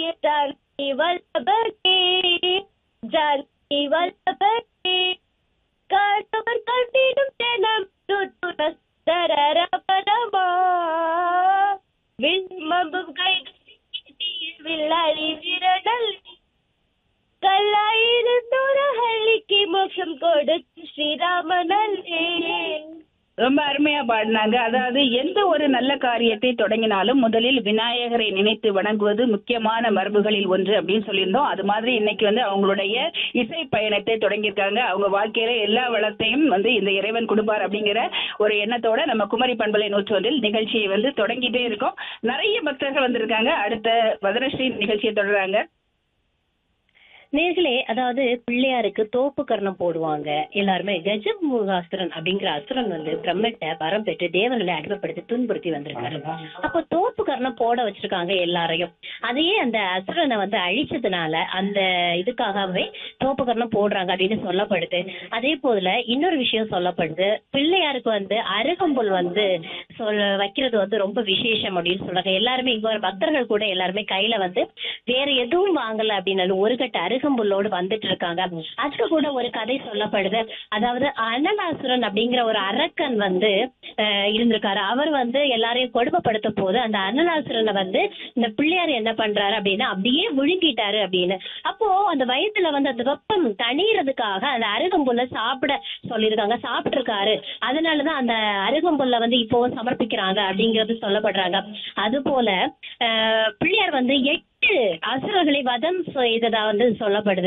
ஜானகி வல்லபகே ஜானகி வல்லபகே காணவர் கண்டிடும் ஜனம் சுரரபரமா விண்மம்பும் கைகள் வில்லாளி விரடல் கல்லாயிருந்தோர ஹள்ளிக்கு மோட்சம் கொடுத்து ஸ்ரீராமனல்லே ரொம்ப அருமையா பாடினாங்க அதாவது எந்த ஒரு நல்ல காரியத்தை தொடங்கினாலும் முதலில் விநாயகரை நினைத்து வணங்குவது முக்கியமான மரபுகளில் ஒன்று அப்படின்னு சொல்லியிருந்தோம் அது மாதிரி இன்னைக்கு வந்து அவங்களுடைய இசை பயணத்தை தொடங்கியிருக்காங்க அவங்க வாழ்க்கையில எல்லா வளத்தையும் வந்து இந்த இறைவன் கொடுப்பார் அப்படிங்கிற ஒரு எண்ணத்தோட நம்ம குமரி பண்பலை நூற்றொன்றில் நிகழ்ச்சியை வந்து தொடங்கிட்டே இருக்கோம் நிறைய பக்தர்கள் வந்திருக்காங்க அடுத்த வதனஸ்ரீ நிகழ்ச்சியை தொடர்றாங்க நேர்களே அதாவது பிள்ளையாருக்கு தோப்பு கர்ணம் போடுவாங்க எல்லாருமே கஜமுகாசுரன் அப்படிங்கிற அசுரன் வந்து பிரம்மட்ட வரம் பெற்று தேவர்களை அடிமைப்படுத்தி துன்புறுத்தி வந்திருக்காரு அப்போ தோப்பு கர்ணம் போட வச்சிருக்காங்க எல்லாரையும் அதையே அந்த அசுரனை வந்து அழிச்சதுனால அந்த இதுக்காகவே தோப்பு கர்ணம் போடுறாங்க அப்படின்னு சொல்லப்படுது அதே போல இன்னொரு விஷயம் சொல்லப்படுது பிள்ளையாருக்கு வந்து அருகம்புல் வந்து சொல் வைக்கிறது வந்து ரொம்ப விசேஷம் அப்படின்னு சொல்றாங்க எல்லாருமே இங்க வர பக்தர்கள் கூட எல்லாருமே கையில வந்து வேற எதுவும் வாங்கல அப்படின்னாலும் ஒரு கட்ட அருகம்புல்லோடு வந்துட்டு இருக்காங்க அதுக்கு கூட ஒரு கதை சொல்லப்படுது அதாவது அனலாசுரன் அப்படிங்கிற ஒரு அரக்கன் வந்து அஹ், இருந்திருக்காரு அவர் வந்து எல்லாரையும் கொடுமைப்படுத்த போது அந்த அனலாசுரனை வந்து இந்த பிள்ளையார் என்ன பண்றாரு அப்படின்னா அப்படியே விழுங்கிட்டாரு அப்படின்னு அப்போ அந்த வயதுல வந்து அந்த வெப்பம் தணியறதுக்காக அந்த அருகம்புல்ல சாப்பிட சொல்லியிருக்காங்க சாப்பிட்டிருக்காரு அதனாலதான் அந்த அருகம்புல்ல வந்து இப்போவும் சமர்ப்பிக்கிறாங்க அப்படிங்கிறது சொல்லப்படுறாங்க அது போல அஹ், பிள்ளையார் வந்து எட்டு அசுரர்களை வதம் செய்ததா வந்து சொல்லப்படுது